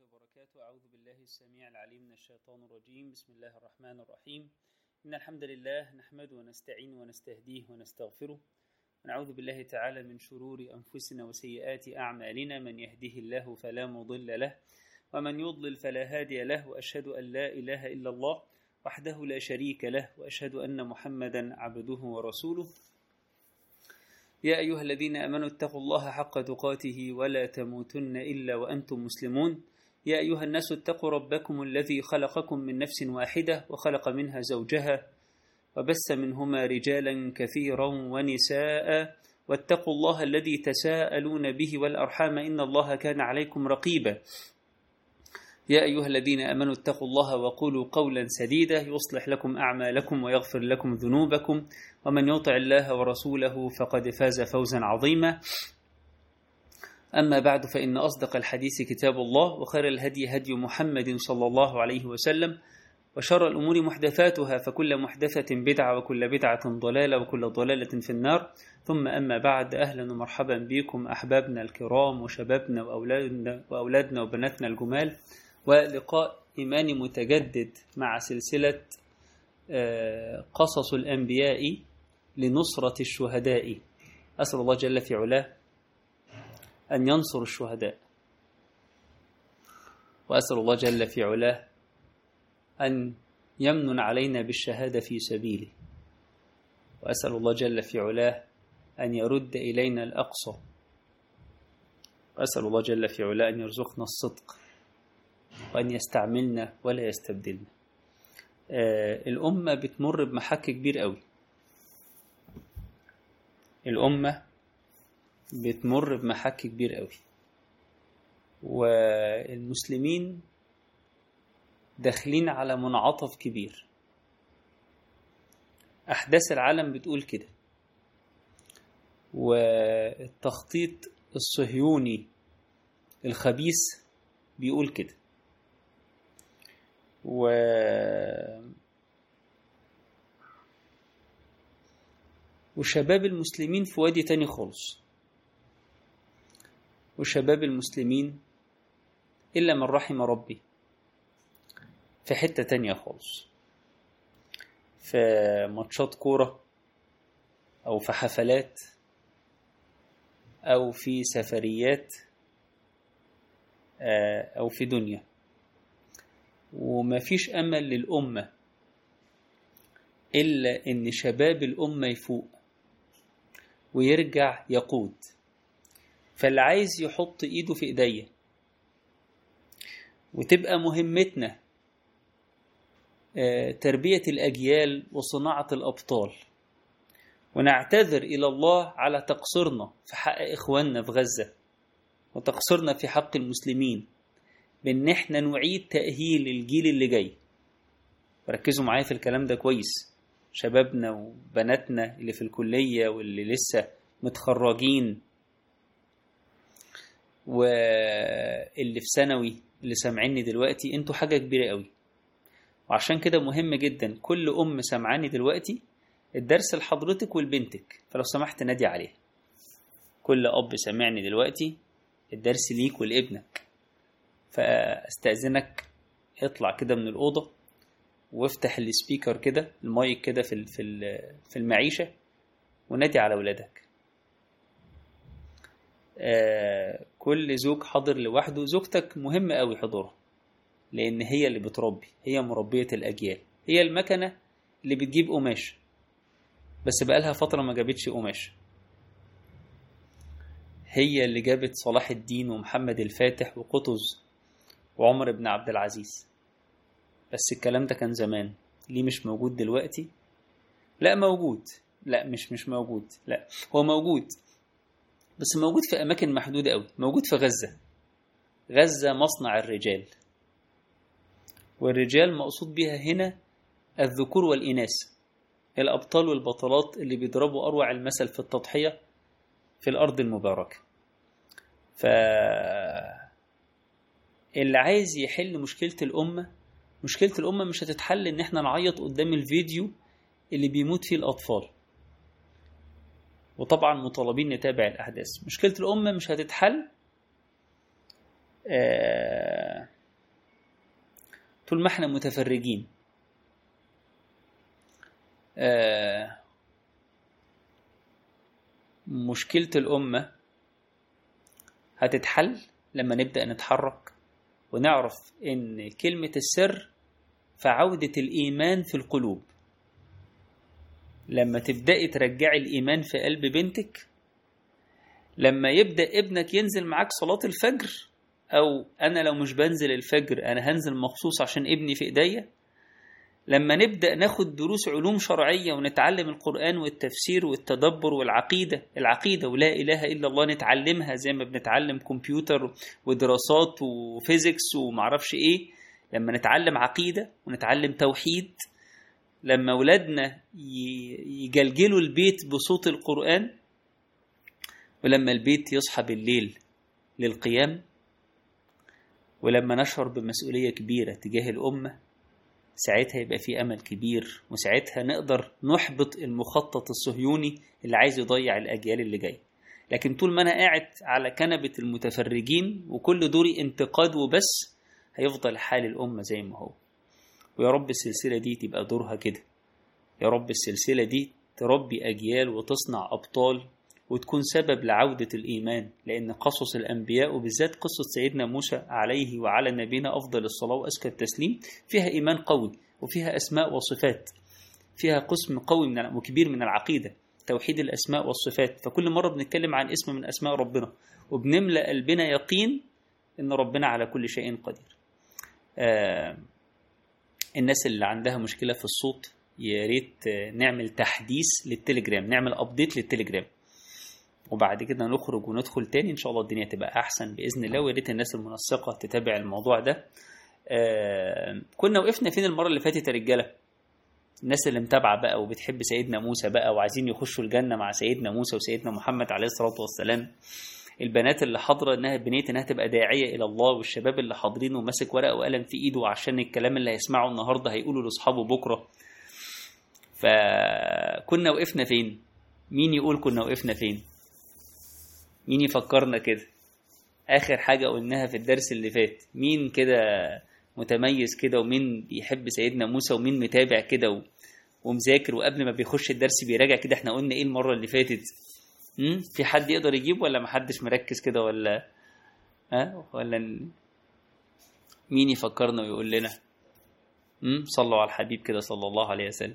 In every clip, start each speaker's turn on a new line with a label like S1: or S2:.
S1: وبركاته أعوذ بالله السميع العليم من الشيطان الرجيم بسم الله الرحمن الرحيم إن الحمد لله نحمده ونستعين ونستهديه ونستغفره ونعوذ بالله تعالى من شرور أنفسنا وسيئات أعمالنا من يهده الله فلا مضل له ومن يضلل فلا هادي له وأشهد أن لا إله إلا الله وحده لا شريك له وأشهد أن محمدا عبده ورسوله يا أيها الذين آمنوا اتقوا الله حق تقاته ولا تموتن إلا وأنتم مسلمون يا أيها الناس اتقوا ربكم الذي خلقكم من نفس واحدة وخلق منها زوجها وبث منهما رجالا كثيرا ونساء واتقوا الله الذي تساءلون به والأرحام إن الله كان عليكم رقيبا يا أيها الذين آمنوا اتقوا الله وقولوا قولا سديدا يصلح لكم أعمالكم ويغفر لكم ذنوبكم ومن يطع الله ورسوله فقد فاز فوزا عظيما أما بعد فإن أصدق الحديث كتاب الله وخير الهدي هدي محمد صلى الله عليه وسلم وشر الأمور محدثاتها فكل محدثة بدعة وكل بدعة ضلالة وكل ضلالة في النار ثم أما بعد أهلا ومرحبا بكم أحبابنا الكرام وشبابنا وأولادنا, وأولادنا وبناتنا الجمال ولقاء إيماني متجدد مع سلسلة قصص الأنبياء لنصرة الشهداء أسأل الله جل في علاه أن ينصر الشهداء وأسأل الله جل في علاه أن يمن علينا بالشهادة في سبيله وأسأل الله جل في علاه أن يرد إلينا الأقصى وأسأل الله جل في علاه أن يرزقنا الصدق وأن يستعملنا ولا يستبدلنا آه الأمة بتمر بمحك كبير قوي الأمة بتمر بمحك كبير قوي والمسلمين داخلين على منعطف كبير أحداث العالم بتقول كده والتخطيط الصهيوني الخبيث بيقول كده و وشباب المسلمين في وادي تاني خالص وشباب المسلمين إلا من رحم ربي في حتة تانية خالص في ماتشات كورة أو في حفلات أو في سفريات أو في دنيا ومفيش أمل للأمة إلا إن شباب الأمة يفوق ويرجع يقود فاللي عايز يحط إيده في إيديا وتبقى مهمتنا تربية الأجيال وصناعة الأبطال ونعتذر إلى الله على تقصيرنا في حق إخواننا في غزة وتقصيرنا في حق المسلمين بإن إحنا نعيد تأهيل الجيل اللي جاي ركزوا معايا في الكلام ده كويس شبابنا وبناتنا اللي في الكلية واللي لسه متخرجين واللي في ثانوي اللي سامعيني دلوقتي انتوا حاجة كبيرة قوي وعشان كده مهم جدا كل أم سامعاني دلوقتي الدرس لحضرتك ولبنتك فلو سمحت نادي عليها كل أب سامعني دلوقتي الدرس ليك ولابنك فاستأذنك اطلع كده من الأوضة وافتح السبيكر كده المايك كده في في في المعيشة ونادي على ولادك آه كل زوج حاضر لوحده زوجتك مهم قوي حضورها لأن هي اللي بتربي هي مربية الأجيال هي المكنة اللي بتجيب قماش بس بقالها فترة ما جابتش قماش هي اللي جابت صلاح الدين ومحمد الفاتح وقطز وعمر بن عبد العزيز بس الكلام ده كان زمان ليه مش موجود دلوقتي لا موجود لا مش مش موجود لا هو موجود بس موجود في أماكن محدودة قوي موجود في غزة غزة مصنع الرجال والرجال مقصود بها هنا الذكور والإناث الأبطال والبطلات اللي بيضربوا أروع المثل في التضحية في الأرض المباركة ف اللي عايز يحل مشكلة الأمة مشكلة الأمة مش هتتحل إن إحنا نعيط قدام الفيديو اللي بيموت فيه الأطفال وطبعا مطالبين نتابع الأحداث مشكلة الأمة مش هتتحل آه طول ما احنا متفرجين آه مشكلة الأمة هتتحل لما نبدأ نتحرك ونعرف إن كلمة السر فعودة الإيمان في القلوب لما تبدأي ترجعي الإيمان في قلب بنتك لما يبدأ ابنك ينزل معاك صلاة الفجر أو أنا لو مش بنزل الفجر أنا هنزل مخصوص عشان ابني في إيديا لما نبدأ ناخد دروس علوم شرعية ونتعلم القرآن والتفسير والتدبر والعقيدة العقيدة ولا إله إلا الله نتعلمها زي ما بنتعلم كمبيوتر ودراسات وفيزيكس ومعرفش إيه لما نتعلم عقيدة ونتعلم توحيد لما ولادنا يجلجلوا البيت بصوت القرآن ولما البيت يصحى بالليل للقيام ولما نشعر بمسؤولية كبيرة تجاه الأمة ساعتها يبقى في أمل كبير وساعتها نقدر نحبط المخطط الصهيوني اللي عايز يضيع الأجيال اللي جاية لكن طول ما أنا قاعد على كنبة المتفرجين وكل دوري انتقاد وبس هيفضل حال الأمة زي ما هو ويا رب السلسلة دي تبقى دورها كده يا رب السلسلة دي تربي أجيال وتصنع أبطال وتكون سبب لعودة الإيمان لأن قصص الأنبياء وبالذات قصة سيدنا موسى عليه وعلى نبينا أفضل الصلاة وأزكى التسليم فيها إيمان قوي وفيها أسماء وصفات فيها قسم قوي من وكبير من العقيدة توحيد الأسماء والصفات فكل مرة بنتكلم عن اسم من أسماء ربنا وبنملأ قلبنا يقين إن ربنا على كل شيء قدير آه الناس اللي عندها مشكلة في الصوت يا ريت نعمل تحديث للتليجرام نعمل ابديت للتليجرام وبعد كده نخرج وندخل تاني ان شاء الله الدنيا تبقى احسن باذن الله ويا ريت الناس المنسقه تتابع الموضوع ده آه كنا وقفنا فين المره اللي فاتت يا رجاله الناس اللي متابعه بقى وبتحب سيدنا موسى بقى وعايزين يخشوا الجنه مع سيدنا موسى وسيدنا محمد عليه الصلاه والسلام البنات اللي حاضره انها بنيت انها تبقى داعيه الى الله والشباب اللي حاضرين وماسك ورقه وقلم في ايده عشان الكلام اللي هيسمعه النهارده هيقوله لاصحابه بكره فكنا وقفنا فين مين يقول كنا وقفنا فين مين يفكرنا كده اخر حاجه قلناها في الدرس اللي فات مين كده متميز كده ومين بيحب سيدنا موسى ومين متابع كده و... ومذاكر وقبل ما بيخش الدرس بيراجع كده احنا قلنا ايه المره اللي فاتت م? في حد يقدر يجيب ولا محدش مركز كده ولا ها ولا مين يفكرنا ويقول لنا م? صلوا على الحبيب كده صلى الله عليه وسلم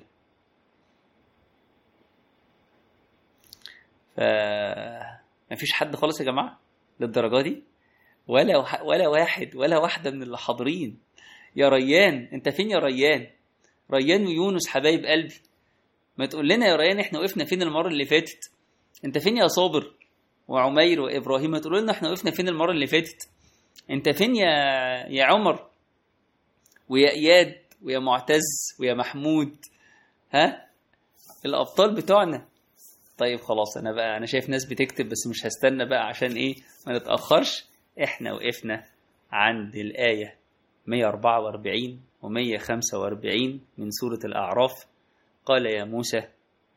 S1: ف مفيش حد خالص يا جماعه للدرجه دي ولا وح... ولا واحد ولا واحده من اللي حاضرين يا ريان انت فين يا ريان ريان ويونس حبايب قلبي ما تقول لنا يا ريان احنا وقفنا فين المره اللي فاتت انت فين يا صابر وعمير وابراهيم ما تقولوا لنا احنا وقفنا فين المره اللي فاتت انت فين يا يا عمر ويا اياد ويا معتز ويا محمود ها الابطال بتوعنا طيب خلاص انا بقى انا شايف ناس بتكتب بس مش هستنى بقى عشان ايه ما نتاخرش احنا وقفنا عند الايه 144 و145 من سوره الاعراف قال يا موسى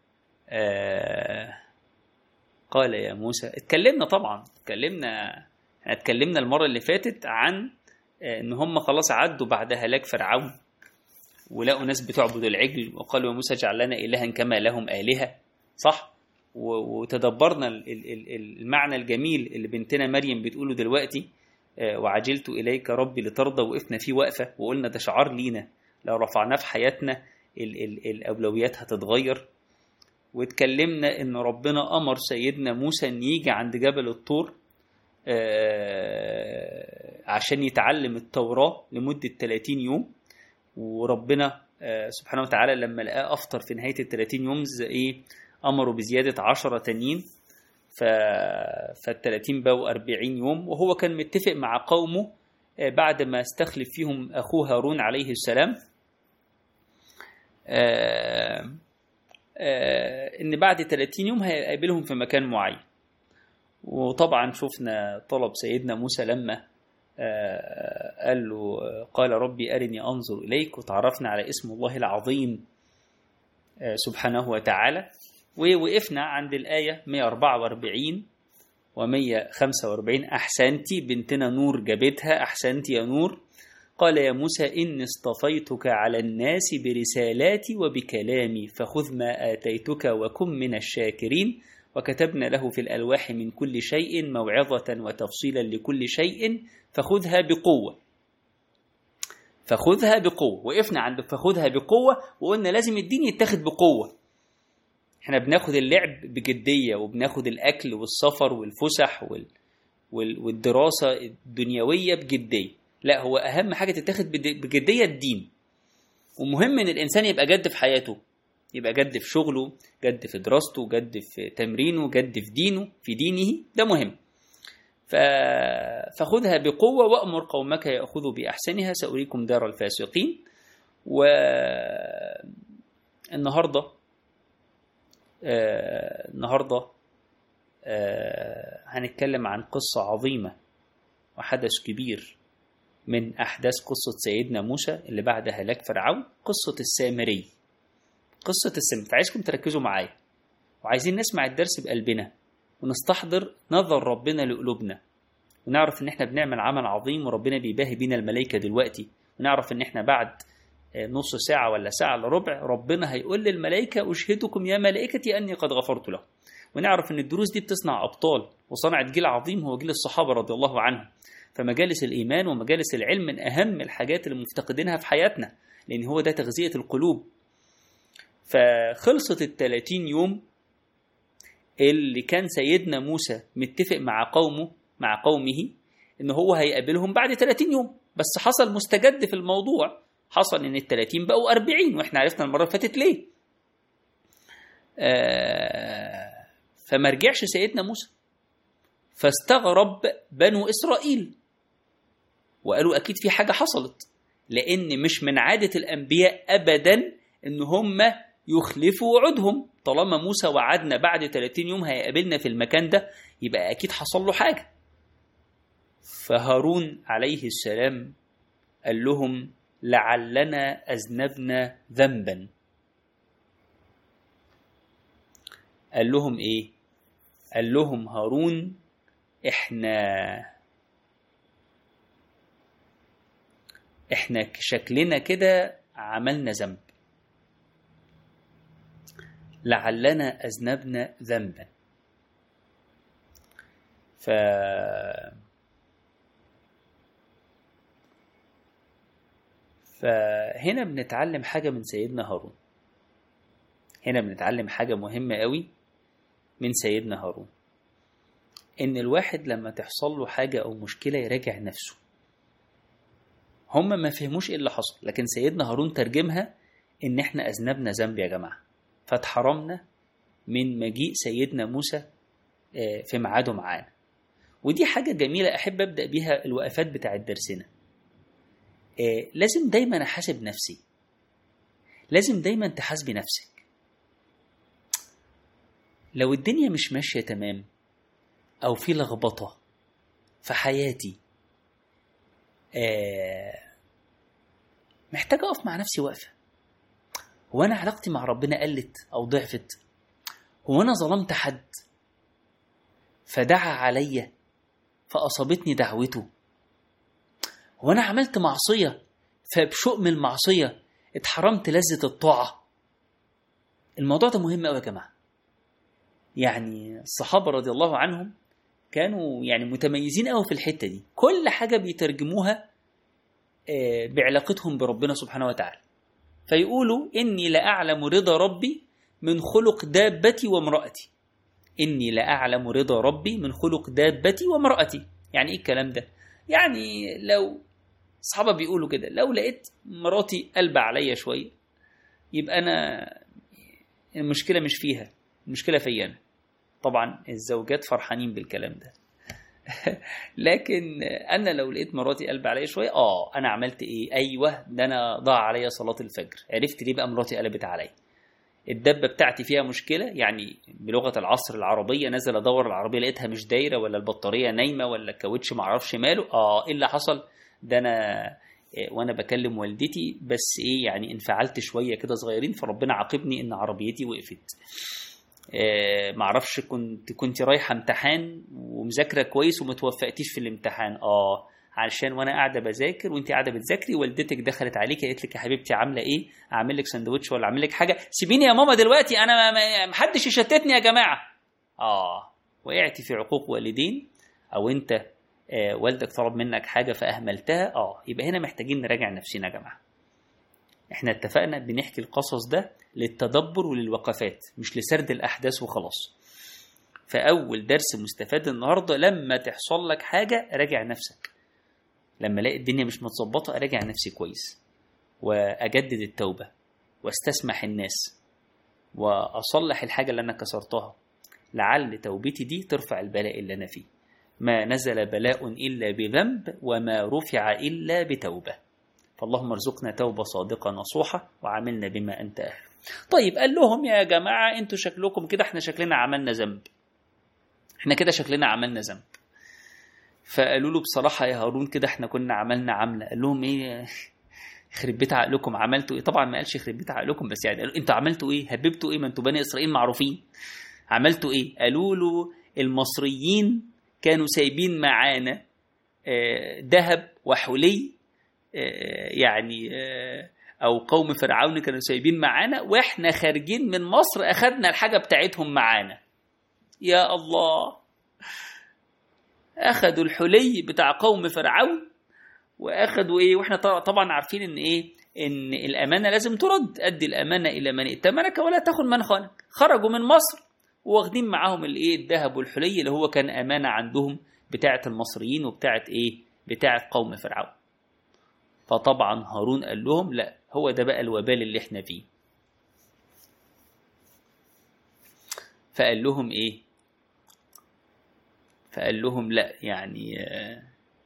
S1: آه قال يا موسى اتكلمنا طبعا اتكلمنا احنا اتكلمنا المره اللي فاتت عن ان هم خلاص عدوا بعد هلاك فرعون ولقوا ناس بتعبد العجل وقالوا يا موسى اجعل لنا الها كما لهم الهه صح وتدبرنا المعنى الجميل اللي بنتنا مريم بتقوله دلوقتي وعجلت اليك ربي لترضى وقفنا فيه وقفه وقلنا ده شعار لينا لو رفعناه في حياتنا ال ال الاولويات هتتغير واتكلمنا ان ربنا امر سيدنا موسى ان يجي عند جبل الطور عشان يتعلم التوراه لمده 30 يوم وربنا سبحانه وتعالى لما لقاه افطر في نهايه ال 30 يوم ايه امروا بزياده 10 تانيين ف فال 30 بقوا 40 يوم وهو كان متفق مع قومه بعد ما استخلف فيهم اخوه هارون عليه السلام آآ آآ ان بعد 30 يوم هيقابلهم في مكان معين وطبعا شفنا طلب سيدنا موسى لما قال له قال ربي أرني أنظر إليك وتعرفنا على اسم الله العظيم سبحانه وتعالى ووقفنا عند الآية 144 و 145 أحسنتي بنتنا نور جابتها أحسنتي يا نور قال يا موسى إني اصطفيتك على الناس برسالاتي وبكلامي فخذ ما آتيتك وكن من الشاكرين وكتبنا له في الألواح من كل شيء موعظة وتفصيلا لكل شيء فخذها بقوة فخذها بقوة وقفنا عند فخذها بقوة وقلنا لازم الدين يتاخد بقوة احنا بناخد اللعب بجدية وبناخد الأكل والسفر والفسح وال... وال... والدراسة الدنيوية بجدية لا هو أهم حاجة تتاخد بد- بجدية الدين ومهم إن الإنسان يبقى جد في حياته يبقى جد في شغله جد في دراسته جد في تمرينه جد في دينه في دينه ده مهم ف... فخذها بقوة وأمر قومك يأخذوا بأحسنها سأريكم دار الفاسقين والنهاردة آه... النهاردة آه... هنتكلم عن قصة عظيمة وحدث كبير من أحداث قصة سيدنا موسى اللي بعد هلاك فرعون قصة السامري قصة السامري فعايزكم تركزوا معايا وعايزين نسمع الدرس بقلبنا ونستحضر نظر ربنا لقلوبنا ونعرف ان احنا بنعمل عمل عظيم وربنا بيباهي بينا الملائكة دلوقتي ونعرف ان احنا بعد نص ساعة ولا ساعة الا ربع ربنا هيقول للملائكة أشهدكم يا ملائكتي أني قد غفرت له ونعرف ان الدروس دي بتصنع أبطال وصنعت جيل عظيم هو جيل الصحابة رضي الله عنهم فمجالس الإيمان ومجالس العلم من أهم الحاجات اللي مفتقدينها في حياتنا لأن هو ده تغذية القلوب فخلصت الثلاثين يوم اللي كان سيدنا موسى متفق مع قومه مع قومه ان هو هيقابلهم بعد 30 يوم بس حصل مستجد في الموضوع حصل ان ال 30 بقوا 40 واحنا عرفنا المره اللي فاتت ليه آه فما رجعش سيدنا موسى فاستغرب بنو اسرائيل وقالوا اكيد في حاجه حصلت لان مش من عاده الانبياء ابدا ان هم يخلفوا وعودهم طالما موسى وعدنا بعد 30 يوم هيقابلنا في المكان ده يبقى اكيد حصل له حاجه فهارون عليه السلام قال لهم لعلنا اذنبنا ذنبا قال لهم ايه قال لهم هارون احنا احنا شكلنا كده عملنا ذنب لعلنا أذنبنا ذنبا ف فهنا بنتعلم حاجة من سيدنا هارون هنا بنتعلم حاجة مهمة قوي من سيدنا هارون إن الواحد لما تحصل له حاجة أو مشكلة يراجع نفسه هم ما فهموش إيه اللي حصل لكن سيدنا هارون ترجمها إن إحنا أذنبنا ذنب يا جماعة فاتحرمنا من مجيء سيدنا موسى في ميعاده معانا ودي حاجة جميلة أحب أبدأ بيها الوقفات بتاعة درسنا لازم دايما أحاسب نفسي لازم دايما تحاسبي نفسك لو الدنيا مش ماشية تمام أو في لخبطة في حياتي محتاج أقف مع نفسي وقفة هو انا علاقتي مع ربنا قلت او ضعفت هو انا ظلمت حد فدعا عليا فاصابتني دعوته هو انا عملت معصيه فبشؤم المعصيه اتحرمت لذه الطاعه الموضوع ده مهم قوي يا جماعه يعني الصحابه رضي الله عنهم كانوا يعني متميزين قوي في الحته دي كل حاجه بيترجموها بعلاقتهم بربنا سبحانه وتعالى فيقولوا إني لأعلم رضا ربي من خلق دابتي وامرأتي إني لأعلم رضا ربي من خلق دابتي وامرأتي يعني إيه الكلام ده؟ يعني لو أصحابها بيقولوا كده لو لقيت مراتي قلبة عليا شوية يبقى أنا المشكلة مش فيها المشكلة فيا أنا طبعا الزوجات فرحانين بالكلام ده لكن انا لو لقيت مراتي قلب عليا شويه اه انا عملت ايه ايوه ده انا ضاع عليا صلاه الفجر عرفت ليه بقى مراتي قلبت عليا الدبه بتاعتي فيها مشكله يعني بلغه العصر العربيه نزل ادور العربيه لقيتها مش دايره ولا البطاريه نايمه ولا الكاوتش معرفش ماله اه ايه اللي حصل ده انا وانا بكلم والدتي بس ايه يعني انفعلت شويه كده صغيرين فربنا عاقبني ان عربيتي وقفت آه معرفش كنت كنت رايحه امتحان ومذاكره كويس وما توفقتيش في الامتحان اه علشان وانا قاعده بذاكر وانت قاعده بتذاكري والدتك دخلت عليك قالت لك يا حبيبتي عامله ايه اعمل لك سندوتش ولا اعمل لك حاجه سيبيني يا ماما دلوقتي انا ما- ما ما حدش يشتتني يا جماعه اه وقعتي في عقوق والدين او انت آه والدك طلب منك حاجه فاهملتها اه يبقى هنا محتاجين نراجع نفسنا يا جماعه احنا اتفقنا بنحكي القصص ده للتدبر وللوقفات مش لسرد الاحداث وخلاص فاول درس مستفاد النهارده لما تحصل لك حاجه راجع نفسك لما الاقي الدنيا مش متظبطه اراجع نفسي كويس واجدد التوبه واستسمح الناس واصلح الحاجه اللي انا كسرتها لعل توبتي دي ترفع البلاء اللي انا فيه ما نزل بلاء الا بذنب وما رفع الا بتوبه فاللهم ارزقنا توبه صادقه نصوحه وعاملنا بما انت اهل طيب قال لهم يا جماعه انتوا شكلكم كده احنا شكلنا عملنا ذنب احنا كده شكلنا عملنا ذنب فقالوا له بصراحه يا هارون كده احنا كنا عملنا عمله قال لهم ايه يخرب بيت عقلكم عملتوا ايه طبعا ما قالش يخرب بيت عقلكم بس يعني قالوا انتوا عملتوا ايه هببتوا ايه ما انتوا بني اسرائيل معروفين عملتوا ايه قالوا له المصريين كانوا سايبين معانا آه، ذهب وحلي آه، يعني آه، او قوم فرعون كانوا سايبين معانا واحنا خارجين من مصر اخذنا الحاجه بتاعتهم معانا يا الله اخذوا الحلي بتاع قوم فرعون واخذوا ايه واحنا ط- طبعا عارفين ان ايه ان الامانه لازم ترد ادي الامانه الى من ائتمنك ولا تخن من خانك خرجوا من مصر واخدين معاهم الايه الذهب والحلي اللي هو كان امانه عندهم بتاعه المصريين وبتاعه ايه بتاعه قوم فرعون فطبعا هارون قال لهم لا هو ده بقى الوبال اللي احنا فيه فقال لهم ايه فقال لهم لا يعني آه،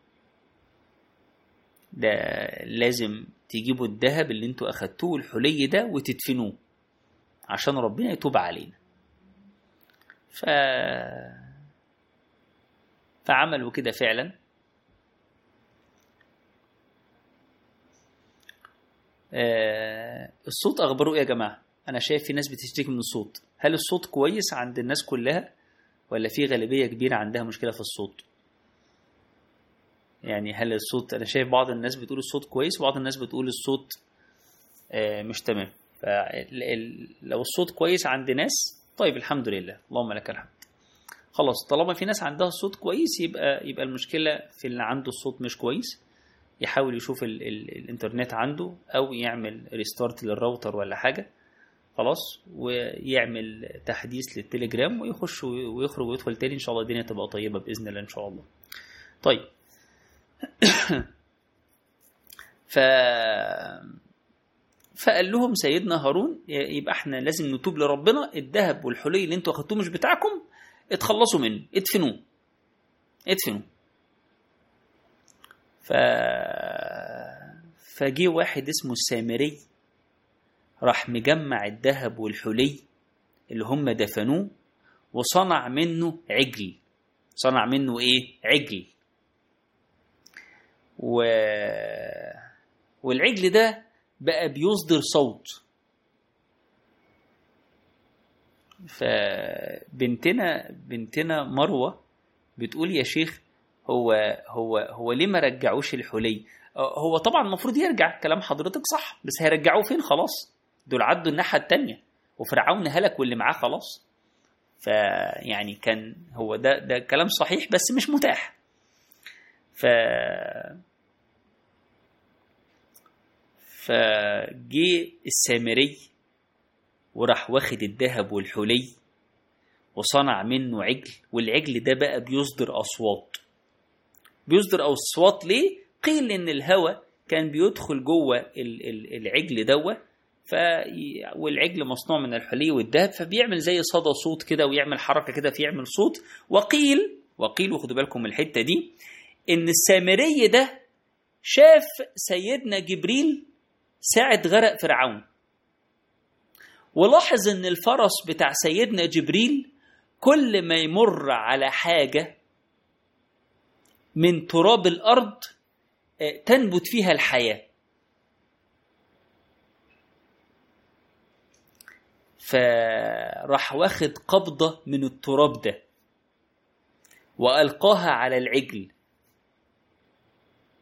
S1: ده لازم تجيبوا الذهب اللي انتوا اخدتوه والحلي ده وتدفنوه عشان ربنا يتوب علينا ف فعملوا كده فعلا آه، الصوت اخباره ايه يا جماعه انا شايف في ناس بتشتكي من الصوت هل الصوت كويس عند الناس كلها ولا في غالبيه كبيره عندها مشكله في الصوت يعني هل الصوت انا شايف بعض الناس بتقول الصوت كويس وبعض الناس بتقول الصوت آه، مش تمام فلو الصوت كويس عند ناس طيب الحمد لله اللهم لك الحمد خلاص طالما في ناس عندها الصوت كويس يبقى يبقى المشكله في اللي عنده الصوت مش كويس يحاول يشوف ال ال الانترنت عنده او يعمل ريستارت للراوتر ولا حاجه خلاص ويعمل تحديث للتليجرام ويخش ويخرج ويدخل تاني ان شاء الله الدنيا تبقى طيبه باذن الله ان شاء الله طيب ف فقال لهم سيدنا هارون يبقى احنا لازم نتوب لربنا الذهب والحلي اللي انتوا اخدتوه مش بتاعكم اتخلصوا منه ادفنوه ادفنوه ف فجي واحد اسمه السامري راح مجمع الذهب والحلي اللي هم دفنوه وصنع منه عجل صنع منه ايه عجل و... والعجل ده بقى بيصدر صوت فبنتنا بنتنا مروه بتقول يا شيخ هو هو هو ليه ما رجعوش الحلي هو طبعا المفروض يرجع كلام حضرتك صح بس هيرجعوه فين خلاص دول عدوا الناحيه التانية وفرعون هلك واللي معاه خلاص فيعني كان هو ده ده كلام صحيح بس مش متاح ف فجه السامري وراح واخد الذهب والحلي وصنع منه عجل والعجل ده بقى بيصدر اصوات بيصدر اصوات ليه قيل ان الهواء كان بيدخل جوه العجل دوت ف والعجل مصنوع من الحلي والذهب فبيعمل زي صدى صوت كده ويعمل حركه كده فيعمل صوت وقيل وقيل وخدوا بالكم من الحته دي ان السامري ده شاف سيدنا جبريل ساعة غرق فرعون ولاحظ ان الفرس بتاع سيدنا جبريل كل ما يمر على حاجة من تراب الأرض تنبت فيها الحياة فراح واخد قبضة من التراب ده وألقاها على العجل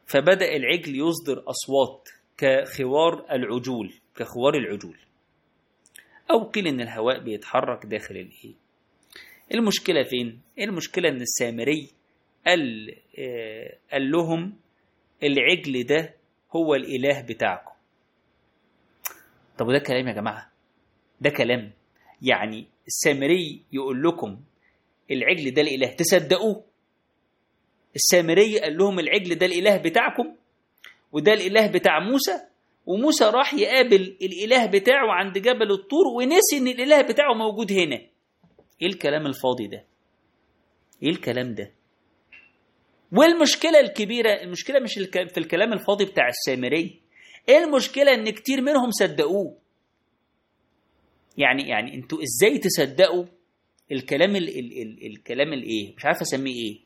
S1: فبدأ العجل يصدر أصوات كخوار العجول كخوار العجول أو قيل إن الهواء بيتحرك داخل الإيه المشكلة فين؟ المشكلة إن السامري قال, آه قال لهم العجل ده هو الإله بتاعكم طب وده كلام يا جماعة ده كلام يعني السامري يقول لكم العجل ده الإله تصدقوه السامري قال لهم العجل ده الإله بتاعكم وده الإله بتاع موسى وموسى راح يقابل الإله بتاعه عند جبل الطور ونسي إن الإله بتاعه موجود هنا إيه الكلام الفاضي ده إيه الكلام ده والمشكلة الكبيرة المشكلة مش في الكلام الفاضي بتاع السامري ايه المشكلة ان كتير منهم صدقوه يعني يعني انتوا ازاي تصدقوا الكلام ال ال ال الكلام الايه مش عارف اسميه ايه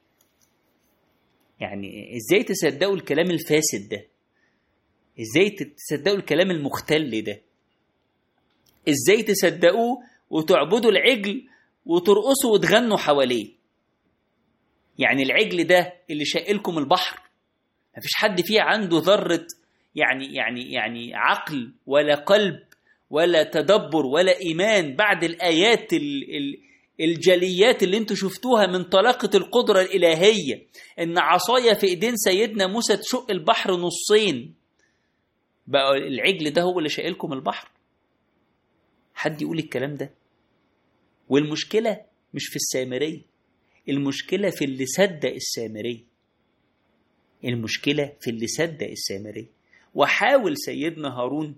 S1: يعني ازاي تصدقوا الكلام الفاسد ده ازاي تصدقوا الكلام المختل ده ازاي تصدقوه وتعبدوا العجل وترقصوا وتغنوا حواليه يعني العجل ده اللي شاقلكم البحر مفيش حد فيه عنده ذرة يعني يعني يعني عقل ولا قلب ولا تدبر ولا إيمان بعد الآيات ال ال الجليات اللي انتوا شفتوها من طلاقة القدرة الإلهية إن عصاية في إيدين سيدنا موسى تشق البحر نصين بقى العجل ده هو اللي شايلكم البحر حد يقول الكلام ده والمشكلة مش في السامري المشكلة في اللي صدق السامري المشكلة في اللي صدق السامري وحاول سيدنا هارون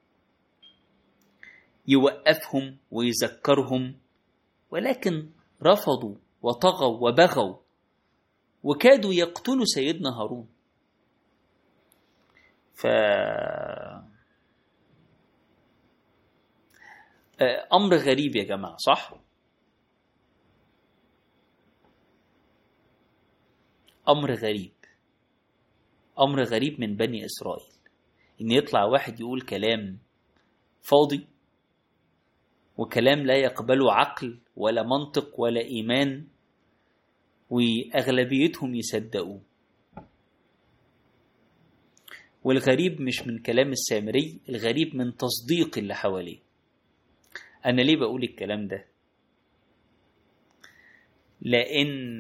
S1: يوقفهم ويذكرهم ولكن رفضوا وطغوا وبغوا وكادوا يقتلوا سيدنا هارون ف أمر غريب يا جماعة صح؟ أمر غريب أمر غريب من بني إسرائيل إن يطلع واحد يقول كلام فاضي وكلام لا يقبله عقل ولا منطق ولا إيمان وأغلبيتهم يصدقوه والغريب مش من كلام السامري الغريب من تصديق اللي حواليه أنا ليه بقول الكلام ده لأن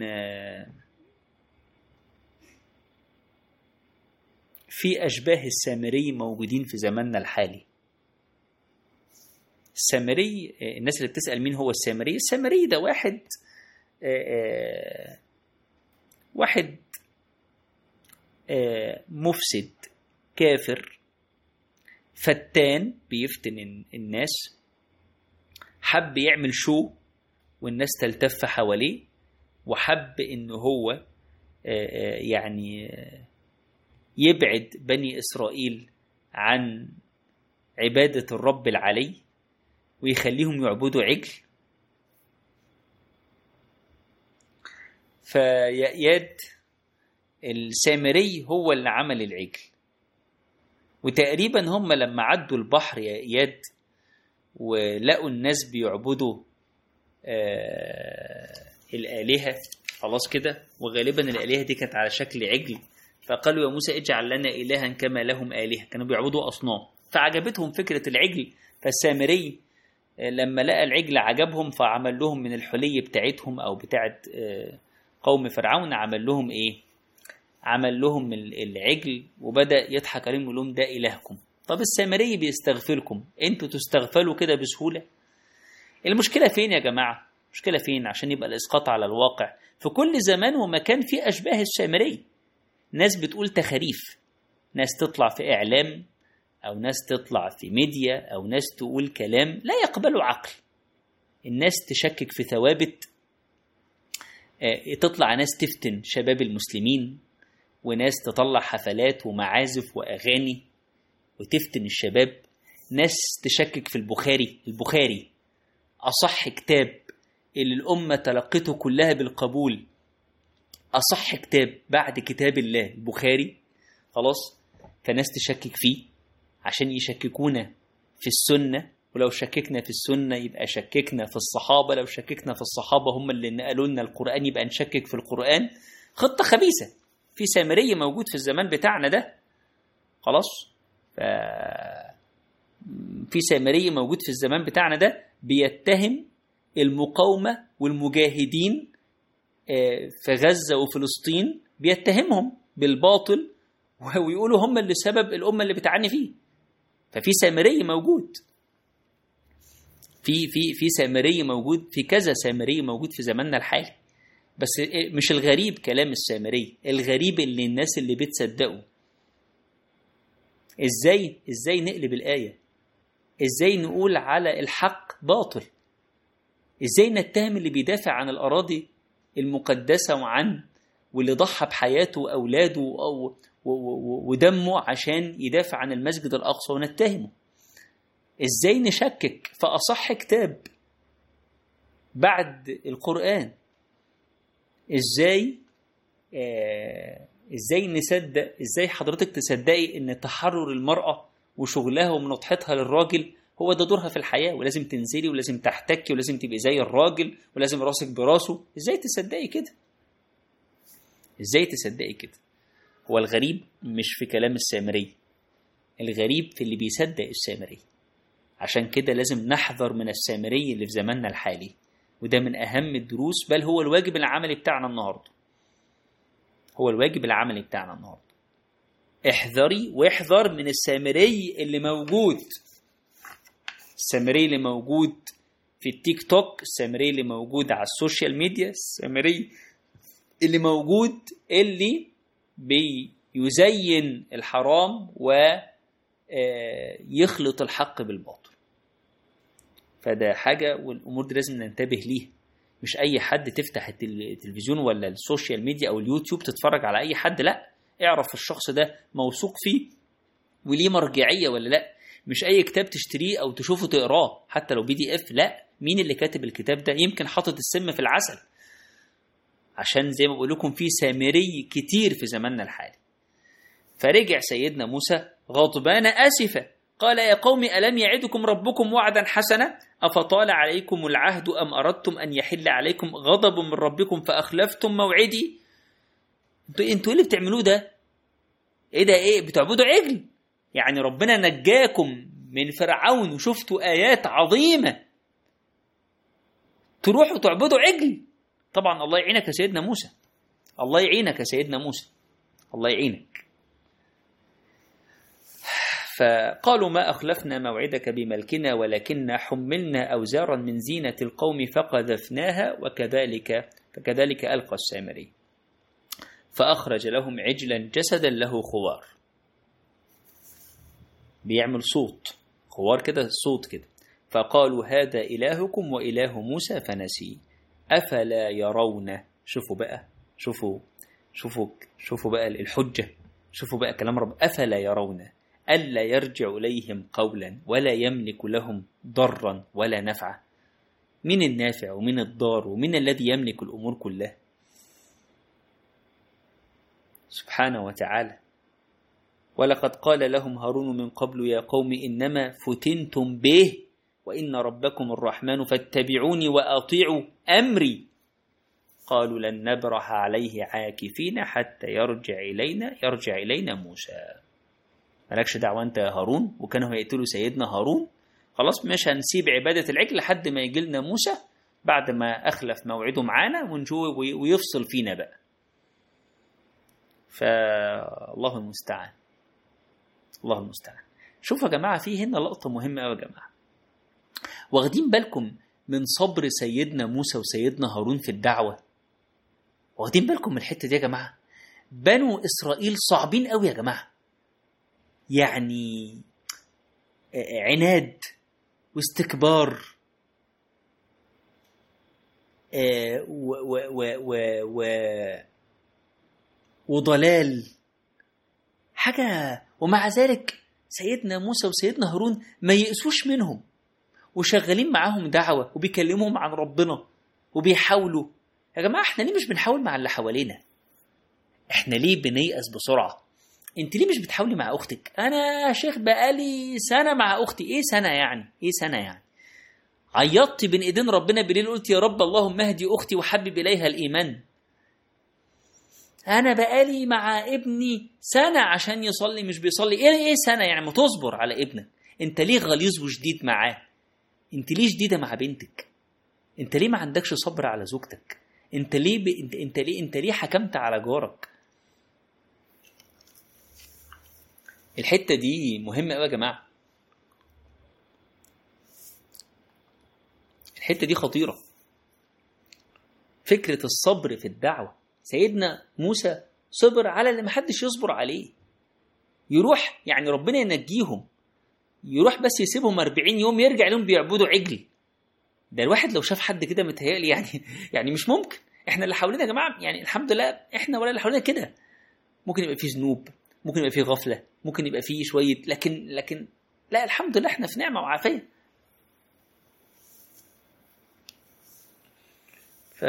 S1: في أشباه السامري موجودين في زماننا الحالي السامري الناس اللي بتسأل مين هو السامري السامري ده واحد واحد مفسد كافر فتان بيفتن الناس حب يعمل شو والناس تلتف حواليه وحب ان هو يعني يبعد بني اسرائيل عن عباده الرب العلي ويخليهم يعبدوا عجل فيأياد السامري هو اللي عمل العجل وتقريبا هم لما عدوا البحر يا إياد ولقوا الناس بيعبدوا آه الآلهة خلاص كده وغالبا الآلهة دي كانت على شكل عجل فقالوا يا موسى اجعل لنا إلها كما لهم آلهة كانوا بيعبدوا أصنام فعجبتهم فكرة العجل فالسامري لما لقى العجل عجبهم فعمل لهم من الحلي بتاعتهم أو بتاعت قوم فرعون عمل لهم إيه عمل لهم العجل وبدأ يضحك عليهم يقول لهم ده إلهكم طب السامري بيستغفركم انتوا تستغفلوا كده بسهولة المشكلة فين يا جماعة المشكلة فين عشان يبقى الإسقاط على الواقع في كل زمان ومكان في أشباه السامري ناس بتقول تخاريف ناس تطلع في إعلام أو ناس تطلع في ميديا أو ناس تقول كلام لا يقبله عقل الناس تشكك في ثوابت تطلع ناس تفتن شباب المسلمين وناس تطلع حفلات ومعازف وأغاني وتفتن الشباب ناس تشكك في البخاري البخاري أصح كتاب اللي الأمة تلقته كلها بالقبول أصح كتاب بعد كتاب الله البخاري خلاص فناس تشكك فيه عشان يشككونا في السنة ولو شككنا في السنة يبقى شككنا في الصحابة لو شككنا في الصحابة هم اللي نقلوا لنا القرآن يبقى نشكك في القرآن خطة خبيثة في سامري موجود في الزمان بتاعنا ده خلاص ف في سامري موجود في الزمان بتاعنا ده بيتهم المقاومة والمجاهدين في غزة وفلسطين بيتهمهم بالباطل ويقولوا هم اللي سبب الأمة اللي بتعاني فيه ففي سامري موجود في في في سامري موجود في كذا سامري موجود في زماننا الحالي بس مش الغريب كلام السامري الغريب اللي الناس اللي بتصدقه ازاي ازاي نقلب الآية ازاي نقول على الحق باطل ازاي نتهم اللي بيدافع عن الأراضي المقدسة وعن واللي ضحى بحياته وأولاده أو ودمه عشان يدافع عن المسجد الأقصى ونتهمه ازاي نشكك في أصح كتاب بعد القرآن ازاي آه ازاي نصدق ازاي حضرتك تصدقي ان تحرر المرأة وشغلها ومنطحتها للراجل هو ده دورها في الحياة ولازم تنزلي ولازم تحتكي ولازم تبقي زي الراجل ولازم راسك براسه ازاي تصدقي كده ازاي تصدقي كده هو الغريب مش في كلام السامري الغريب في اللي بيصدق السامري عشان كده لازم نحذر من السامري اللي في زماننا الحالي وده من أهم الدروس بل هو الواجب العملي بتاعنا النهاردة هو الواجب العملي بتاعنا النهاردة احذري واحذر من السامري اللي موجود السامري اللي موجود في التيك توك السامري اللي موجود على السوشيال ميديا السامري اللي موجود اللي بيزين الحرام ويخلط الحق بالباطل فده حاجة والأمور دي لازم ننتبه ليها مش أي حد تفتح التلفزيون ولا السوشيال ميديا أو اليوتيوب تتفرج على أي حد لا اعرف الشخص ده موثوق فيه وليه مرجعية ولا لا مش أي كتاب تشتريه أو تشوفه تقراه حتى لو بي دي إف لا مين اللي كاتب الكتاب ده يمكن حاطط السم في العسل عشان زي ما بقول لكم في سامري كتير في زماننا الحالي فرجع سيدنا موسى غضبان آسفا قال يا قوم ألم يعدكم ربكم وعدا حسنا أفطال عليكم العهد أم أردتم أن يحل عليكم غضب من ربكم فأخلفتم موعدي انتوا انتوا ايه اللي بتعملوه ده ايه ده ايه بتعبدوا عجل يعني ربنا نجاكم من فرعون وشفتوا آيات عظيمة تروحوا تعبدوا عجل طبعا الله يعينك يا سيدنا موسى الله يعينك يا سيدنا موسى الله يعينك فقالوا ما أخلفنا موعدك بملكنا ولكننا حملنا أوزارا من زينة القوم فقذفناها وكذلك فكذلك ألقى السامري فأخرج لهم عجلا جسدا له خوار بيعمل صوت خوار كده صوت كده فقالوا هذا إلهكم وإله موسى فنسي أفلا يرون شوفوا بقى شوفوا شوفوا شوفوا بقى الحجة شوفوا بقى كلام رب أفلا يرون ألا يرجع إليهم قولا ولا يملك لهم ضرا ولا نفعا من النافع ومن الضار ومن الذي يملك الأمور كلها سبحانه وتعالى ولقد قال لهم هارون من قبل يا قوم إنما فتنتم به وإن ربكم الرحمن فاتبعوني وأطيعوا أمري قالوا لن نبرح عليه عاكفين حتى يرجع إلينا يرجع إلينا موسى مالكش دعوة أنت يا هارون وكانوا هيقتلوا سيدنا هارون خلاص مش هنسيب عبادة العجل لحد ما يجي لنا موسى بعد ما أخلف موعده معانا ونشوف ويفصل فينا بقى فالله المستعان الله المستعان شوفوا يا جماعة في هنا لقطة مهمة أوي يا جماعة واخدين بالكم من صبر سيدنا موسى وسيدنا هارون في الدعوة واخدين بالكم من الحتة دي يا جماعة بنو إسرائيل صعبين قوي يا جماعة يعني عناد واستكبار و و و و وضلال حاجة ومع ذلك سيدنا موسى وسيدنا هارون ما يئسوش منهم وشغالين معاهم دعوة وبيكلمهم عن ربنا وبيحاولوا يا جماعة احنا ليه مش بنحاول مع اللي حوالينا احنا ليه بنيأس بسرعة انت ليه مش بتحاولي مع اختك انا يا شيخ بقالي سنة مع اختي ايه سنة يعني ايه سنة يعني عيطت بين ايدين ربنا بالليل قلت يا رب اللهم اهدي اختي وحبب اليها الايمان انا بقالي مع ابني سنه عشان يصلي مش بيصلي ايه ايه سنه يعني ما تصبر على ابنك انت ليه غليظ وشديد معاه انت ليه شديده مع بنتك انت ليه ما عندكش صبر على زوجتك انت ليه ب... انت... انت ليه انت ليه حكمت على جارك الحته دي مهمه قوي يا جماعه الحته دي خطيره فكره الصبر في الدعوه سيدنا موسى صبر على اللي محدش يصبر عليه يروح يعني ربنا ينجيهم يروح بس يسيبهم 40 يوم يرجع لهم بيعبدوا عجل ده الواحد لو شاف حد كده متهيألي يعني يعني مش ممكن احنا اللي حوالينا يا جماعه يعني الحمد لله احنا ولا اللي حوالينا كده ممكن يبقى فيه ذنوب ممكن يبقى فيه غفله ممكن يبقى فيه شويه لكن لكن لا الحمد لله احنا في نعمه وعافيه ف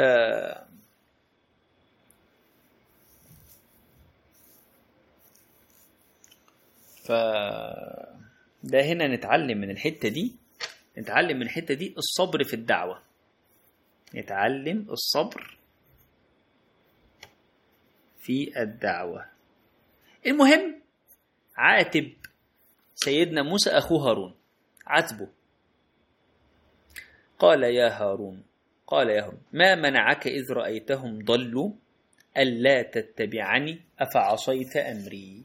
S1: ف ده هنا نتعلم من الحتة دي نتعلم من الحتة دي الصبر في الدعوة نتعلم الصبر في الدعوة المهم عاتب سيدنا موسى أخوه هارون عاتبه قال يا هارون قال يا هارون ما منعك إذ رأيتهم ضلوا ألا تتبعني أفعصيت أمري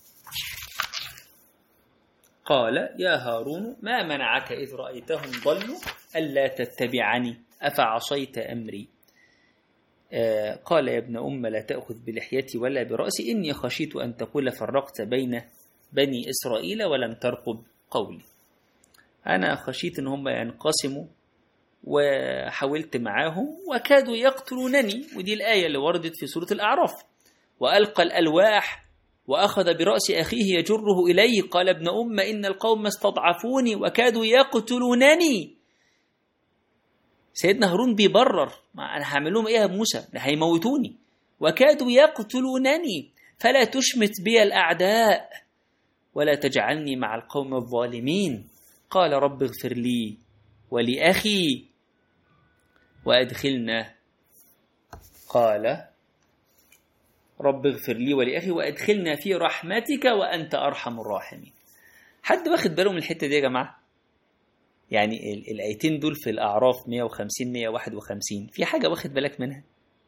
S1: قال يا هارون ما منعك إذ رأيتهم ضلوا ألا تتبعني أفعصيت أمري آه قال يا ابن أم لا تأخذ بلحيتي ولا برأسي إني خشيت أن تقول فرقت بين بني إسرائيل ولم ترقب قولي أنا خشيت أن هم ينقسموا وحاولت معاهم وكادوا يقتلونني ودي الآية اللي وردت في سورة الأعراف وألقى الألواح وأخذ برأس أخيه يجره إليه قال ابن أم إن القوم استضعفوني وكادوا يقتلونني سيدنا هارون بيبرر ما أنا هعمل لهم إيه يا موسى ده هيموتوني وكادوا يقتلونني فلا تشمت بي الأعداء ولا تجعلني مع القوم الظالمين قال رب اغفر لي ولأخي وأدخلنا قال رب اغفر لي ولأخي وأدخلنا في رحمتك وأنت أرحم الراحمين حد واخد باله من الحتة دي يا جماعة يعني الآيتين دول في الأعراف 150 151 في حاجة واخد بالك منها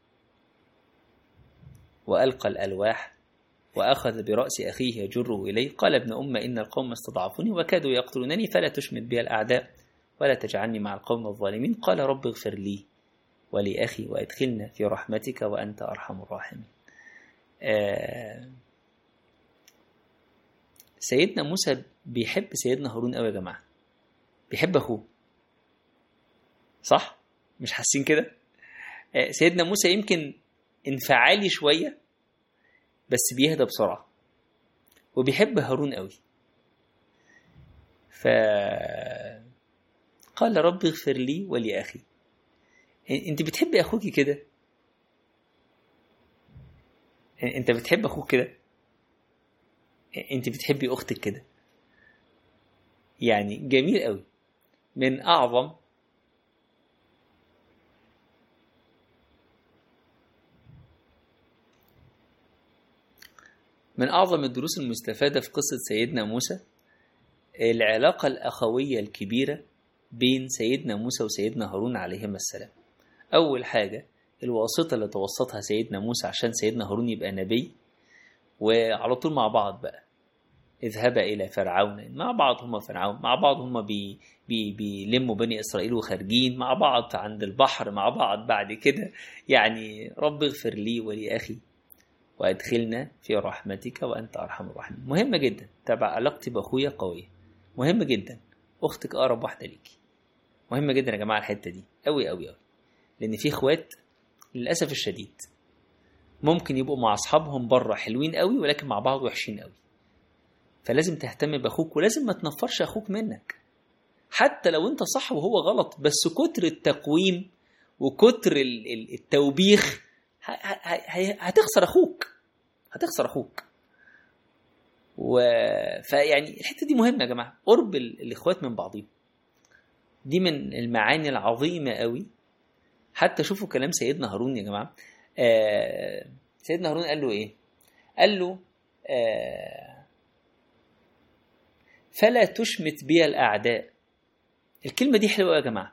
S1: وألقى الألواح وأخذ برأس أخيه يجره إليه قال ابن أم إن القوم استضعفوني وكادوا يقتلونني فلا تشمت بي الأعداء ولا تجعلني مع القوم الظالمين قال رب اغفر لي ولأخي وأدخلنا في رحمتك وأنت أرحم الراحمين آه سيدنا موسى بيحب سيدنا هارون قوي يا جماعة بيحب أخوه صح؟ مش حاسين كده؟ آه سيدنا موسى يمكن انفعالي شوية بس بيهدى بسرعة وبيحب هارون قوي ف قال رب اغفر لي ولأخي انت بتحبي اخوكي كده انت بتحب اخوك كده انت بتحبي اختك كده يعني جميل قوي من اعظم من اعظم الدروس المستفاده في قصه سيدنا موسى العلاقه الاخويه الكبيره بين سيدنا موسى وسيدنا هارون عليهما السلام أول حاجة الواسطة اللي توسطها سيدنا موسى عشان سيدنا هارون يبقى نبي وعلى طول مع بعض بقى اذهبا إلى فرعون مع بعض هم فرعون مع بعض هم بي بي بيلموا بني إسرائيل وخارجين مع بعض عند البحر مع بعض بعد كده يعني رب اغفر لي ولأخي وأدخلنا في رحمتك وأنت أرحم الراحمين مهمة جدا تبع علاقتي بأخويا قوية مهمة جدا أختك أقرب واحدة ليكي مهمة جدا يا جماعة الحتة دي أوي أوي أوي لأن في إخوات للأسف الشديد ممكن يبقوا مع أصحابهم بره حلوين قوي ولكن مع بعض وحشين قوي فلازم تهتم بأخوك ولازم ما تنفرش أخوك منك حتى لو أنت صح وهو غلط بس كتر التقويم وكتر التوبيخ هتخسر أخوك هتخسر أخوك و... فيعني الحته دي مهمه يا جماعه قرب الاخوات من بعضهم دي من المعاني العظيمه قوي حتى شوفوا كلام سيدنا هارون يا جماعه آه سيدنا هارون قال له ايه قال له آه فلا تشمت بي الاعداء الكلمه دي حلوه يا جماعه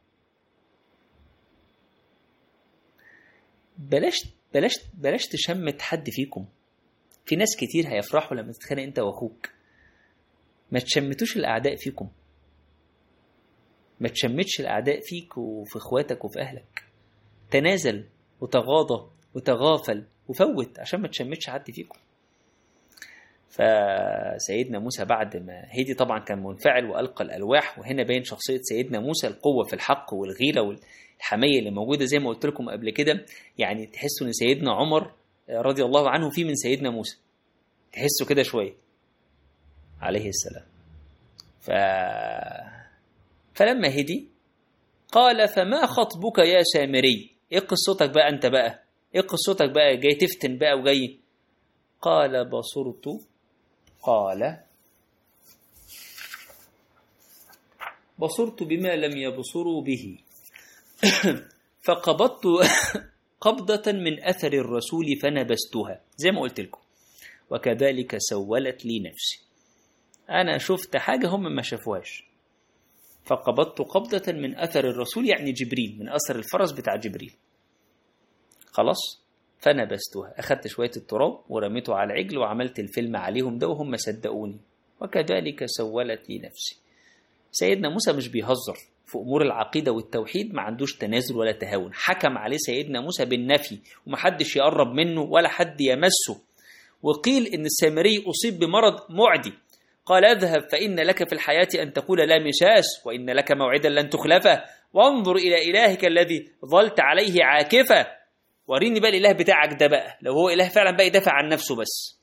S1: بلاش بلاش بلاش تشمت حد فيكم في ناس كتير هيفرحوا لما تتخانق انت واخوك ما تشمتوش الاعداء فيكم ما تشمتش الاعداء فيك وفي اخواتك وفي اهلك تنازل وتغاضى وتغافل وفوت عشان ما تشمتش حد فيكم فسيدنا موسى بعد ما هدي طبعا كان منفعل والقى الالواح وهنا باين شخصيه سيدنا موسى القوه في الحق والغيره والحميه اللي موجوده زي ما قلت لكم قبل كده يعني تحسوا ان سيدنا عمر رضي الله عنه في من سيدنا موسى تحسوا كده شويه عليه السلام ف فلما هدي قال فما خطبك يا سامري ايه قصتك بقى انت بقى ايه قصتك بقى جاي تفتن بقى وجاي قال بصرت قال بصرت بما لم يبصروا به فقبضت قبضة من أثر الرسول فنبستها زي ما قلت لكم وكذلك سولت لي نفسي أنا شفت حاجة هم ما شافوهاش فقبضت قبضة من أثر الرسول يعني جبريل من أثر الفرس بتاع جبريل خلاص فنبستها أخدت شوية التراب ورميته على العجل وعملت الفيلم عليهم ده وهم صدقوني وكذلك سولت لي نفسي سيدنا موسى مش بيهزر في أمور العقيدة والتوحيد ما عندوش تنازل ولا تهاون حكم عليه سيدنا موسى بالنفي ومحدش يقرب منه ولا حد يمسه وقيل إن السامري أصيب بمرض معدي قال اذهب فإن لك في الحياة أن تقول لا مساس وإن لك موعدا لن تخلفه وانظر إلى إلهك الذي ظلت عليه عاكفة وريني بقى الإله بتاعك ده بقى لو هو إله فعلا بقى يدافع عن نفسه بس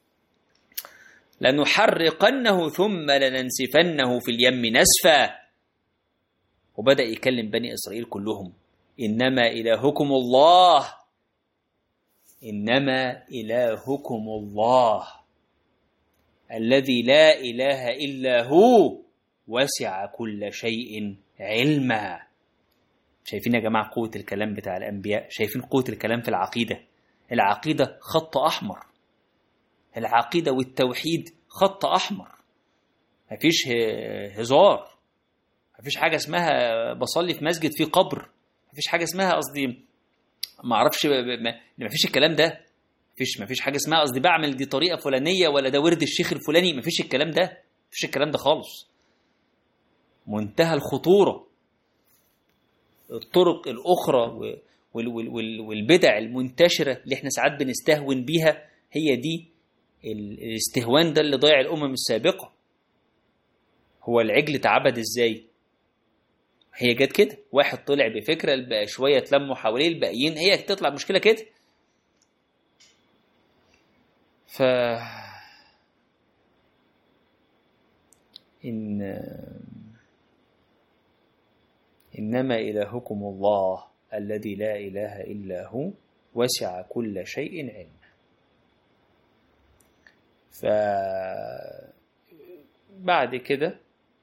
S1: لنحرقنه ثم لننسفنه في اليم نسفا وبدأ يكلم بني إسرائيل كلهم إنما إلهكم الله إنما إلهكم الله الذي لا إله إلا هو وسع كل شيء علما شايفين يا جماعة قوة الكلام بتاع الأنبياء شايفين قوة الكلام في العقيدة العقيدة خط أحمر العقيدة والتوحيد خط أحمر مفيش هزار مفيش حاجة اسمها بصلي في مسجد فيه قبر مفيش حاجة اسمها قصدي ما اعرفش مفيش الكلام ده مفيش مفيش حاجة اسمها قصدي بعمل دي طريقة فلانية ولا ده ورد الشيخ الفلاني مفيش الكلام ده مفيش الكلام ده خالص منتهى الخطورة الطرق الأخرى والبدع المنتشرة اللي احنا ساعات بنستهون بيها هي دي الاستهوان ده اللي ضيع الأمم السابقة هو العجل اتعبد ازاي هي جت كده واحد طلع بفكرة بقى شوية اتلموا حواليه الباقيين هي تطلع مشكلة كده ف إن إنما إلهكم الله الذي لا إله إلا هو وسع كل شيء علما ف بعد كده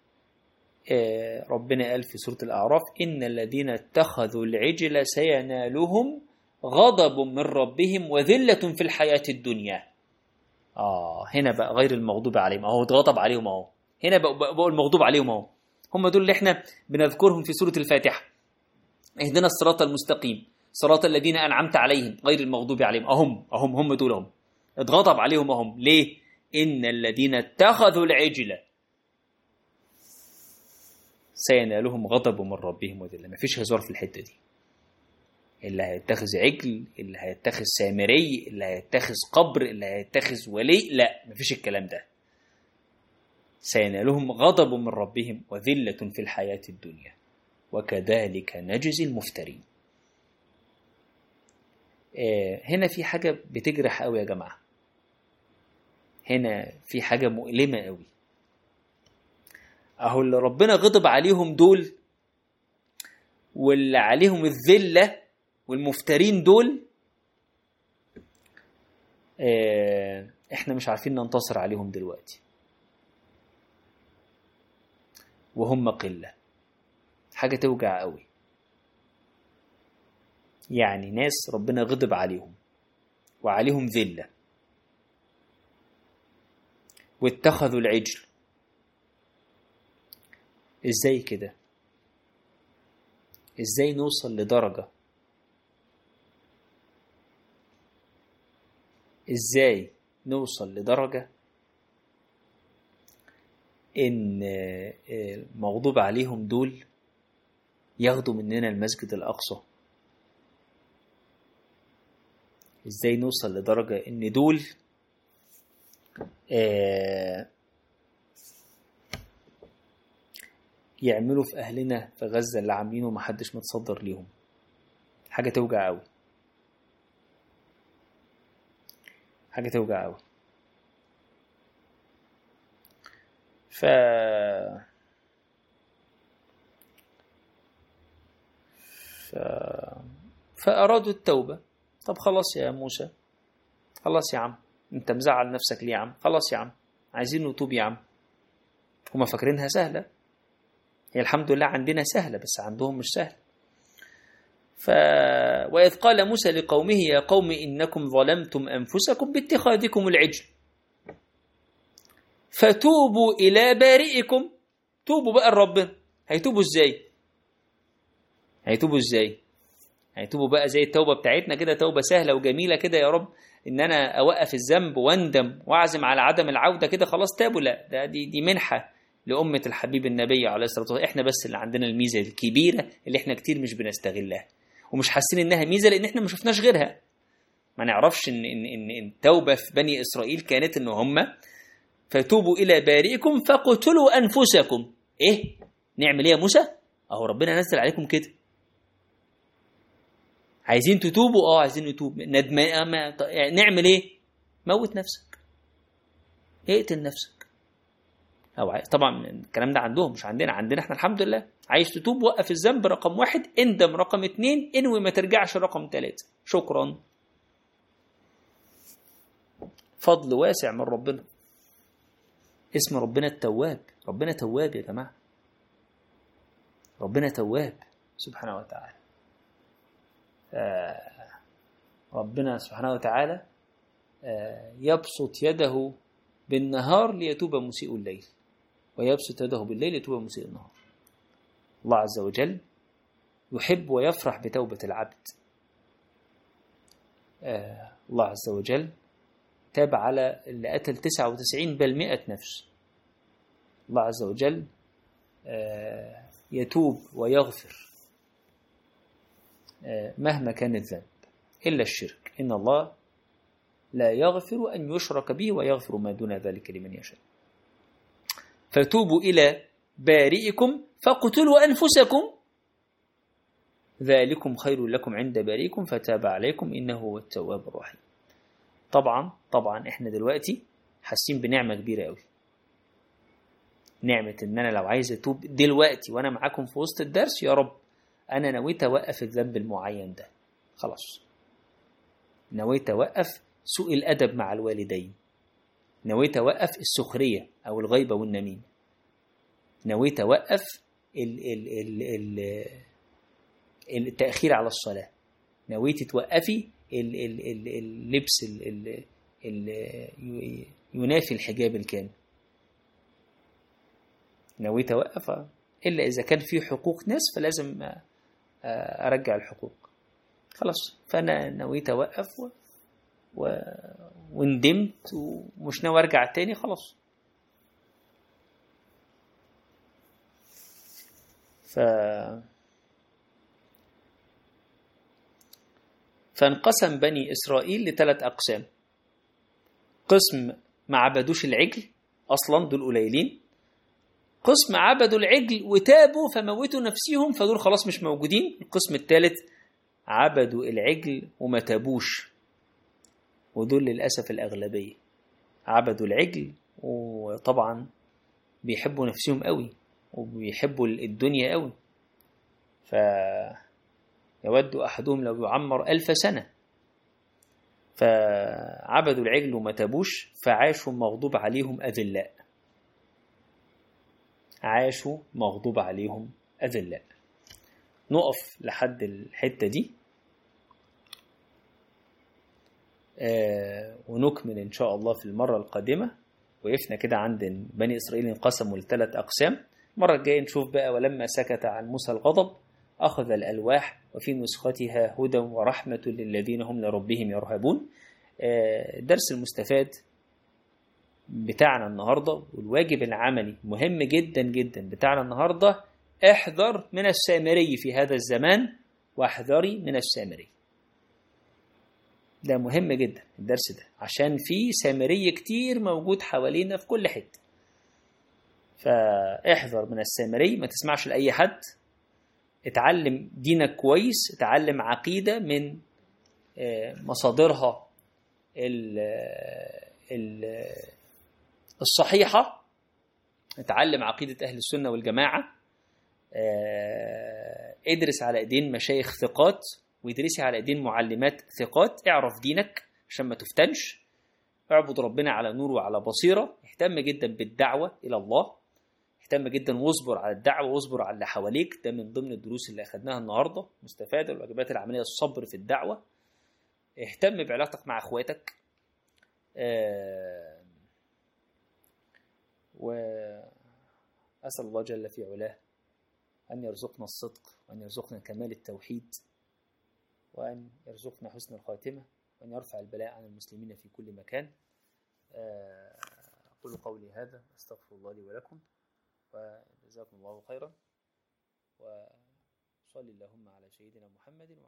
S1: ربنا قال في سورة الأعراف إن الذين اتخذوا العجل سينالهم غضب من ربهم وذلة في الحياة الدنيا آه هنا بقى غير المغضوب عليهم أهو اتغضب عليهم أهو هنا بقوا المغضوب عليهم أهو هم دول اللي احنا بنذكرهم في سورة الفاتحة اهدنا الصراط المستقيم صراط الذين أنعمت عليهم غير المغضوب عليهم أهم أهم هم دول هم اتغضب عليهم أهم ليه إن الذين اتخذوا العجل سينالهم غضب من ربهم وذلة ما فيش هزار في الحتة دي اللي هيتخذ عجل اللي هيتخذ سامري اللي هيتخذ قبر اللي هيتخذ ولي لا ما فيش الكلام ده سينالهم غضب من ربهم وذلة في الحياة الدنيا وكذلك نجزي المفترين آه هنا في حاجة بتجرح قوي يا جماعة هنا في حاجة مؤلمة قوي اهو اللي ربنا غضب عليهم دول واللي عليهم الذلة والمفترين دول اه احنا مش عارفين ننتصر عليهم دلوقتي وهم قلة حاجة توجع قوي يعني ناس ربنا غضب عليهم وعليهم ذلة واتخذوا العجل ازاي كده ازاي نوصل لدرجة ازاي نوصل لدرجة ان المغضوب عليهم دول ياخدوا مننا المسجد الاقصى ازاي نوصل لدرجة ان دول آه يعملوا في اهلنا في غزة اللي عاملينه ومحدش متصدر ليهم حاجة توجع قوي حاجة توجع قوي ف ف... فأرادوا التوبة طب خلاص يا موسى خلاص يا عم انت مزعل نفسك ليه يا عم خلاص يا عم عايزين نتوب يا عم هما فاكرينها سهلة هي الحمد لله عندنا سهلة بس عندهم مش سهلة ف... وإذ قال موسى لقومه يا قوم إنكم ظلمتم أنفسكم باتخاذكم العجل فتوبوا إلى بارئكم توبوا بقى لربنا هيتوبوا إزاي هيتوبوا إزاي هيتوبوا بقى زي التوبة بتاعتنا كده توبة سهلة وجميلة كده يا رب إن أنا أوقف الذنب واندم وأعزم على عدم العودة كده خلاص تابوا لا ده دي, دي منحة لأمة الحبيب النبي عليه الصلاة والسلام إحنا بس اللي عندنا الميزة الكبيرة اللي إحنا كتير مش بنستغلها ومش حاسين إنها ميزة لأن إحنا ما شفناش غيرها ما نعرفش إن إن إن التوبة في بني إسرائيل كانت إن هم فتوبوا إلى بارئكم فاقتلوا أنفسكم إيه؟ نعمل إيه يا موسى؟ أهو ربنا نزل عليكم كده عايزين تتوبوا اه عايزين نتوب ندمان يعني نعمل ايه موت نفسك اقتل نفسك او طبعا الكلام ده عندهم مش عندنا عندنا احنا الحمد لله عايز تتوب وقف الذنب رقم واحد اندم رقم اتنين انوي ما ترجعش رقم ثلاثة شكرا فضل واسع من ربنا اسم ربنا التواب ربنا تواب يا جماعة ربنا تواب سبحانه وتعالى آه ربنا سبحانه وتعالى آه يبسط يده بالنهار ليتوب مسيء الليل ويبسط يده بالليل ليتوب مسيء النهار الله عز وجل يحب ويفرح بتوبة العبد آه الله عز وجل تاب على اللي قتل 99 بل 100 نفس الله عز وجل يتوب ويغفر مهما كان الذنب إلا الشرك إن الله لا يغفر أن يشرك به ويغفر ما دون ذلك لمن يشاء فتوبوا إلى بارئكم فاقتلوا أنفسكم ذلكم خير لكم عند بارئكم فتاب عليكم إنه هو التواب الرحيم طبعا طبعا احنا دلوقتي حاسين بنعمة كبيرة قوي نعمة ان انا لو عايز اتوب دلوقتي وانا معاكم في وسط الدرس يا رب انا نويت اوقف الذنب المعين ده خلاص نويت اوقف سوء الادب مع الوالدين نويت اوقف السخرية او الغيبة والنميمة نويت اوقف ال ال ال ال التأخير على الصلاة نويت توقفي اللبس اللي ينافي الحجاب الكامل نويت اوقف الا اذا كان في حقوق ناس فلازم ارجع الحقوق خلاص فانا نويت اوقف و... و... وندمت ومش ناوي ارجع تاني خلاص ف فانقسم بني إسرائيل لثلاث أقسام قسم ما عبدوش العجل أصلا دول قليلين قسم عبدوا العجل وتابوا فموتوا نفسهم فدول خلاص مش موجودين القسم الثالث عبدوا العجل وما تابوش ودول للأسف الأغلبية عبدوا العجل وطبعا بيحبوا نفسهم قوي وبيحبوا الدنيا قوي ف يود أحدهم لو يعمر ألف سنة فعبدوا العجل وما تابوش فعاشوا مغضوب عليهم أذلاء عاشوا مغضوب عليهم أذلاء نقف لحد الحتة دي آه ونكمل إن شاء الله في المرة القادمة وقفنا كده عند بني إسرائيل انقسموا لثلاث أقسام المرة الجاية نشوف بقى ولما سكت عن موسى الغضب أخذ الألواح وفي نسختها هدى ورحمة للذين هم لربهم يرهبون آه الدرس المستفاد بتاعنا النهاردة والواجب العملي مهم جدا جدا بتاعنا النهاردة احذر من السامري في هذا الزمان واحذري من السامري ده مهم جدا الدرس ده عشان في سامري كتير موجود حوالينا في كل حتة فاحذر من السامري ما تسمعش لأي حد اتعلم دينك كويس اتعلم عقيدة من مصادرها ال ال الصحيحة اتعلم عقيدة أهل السنة والجماعة ادرس على ايدين مشايخ ثقات وادرسي على ايدين معلمات ثقات اعرف دينك عشان ما تفتنش اعبد ربنا على نور وعلى بصيرة اهتم جدا بالدعوة إلى الله اهتم جدا واصبر على الدعوة واصبر على اللي حواليك ده من ضمن الدروس اللي أخدناها النهاردة مستفادة الواجبات العملية الصبر في الدعوة اهتم بعلاقتك مع اخواتك اه وأسأل الله جل في علاه أن يرزقنا الصدق وأن يرزقنا كمال التوحيد وأن يرزقنا حسن الخاتمة وأن يرفع البلاء عن المسلمين في كل مكان أقول قولي هذا أستغفر الله لي ولكم وجزاكم الله خيرا وصلي اللهم على سيدنا محمد وعلى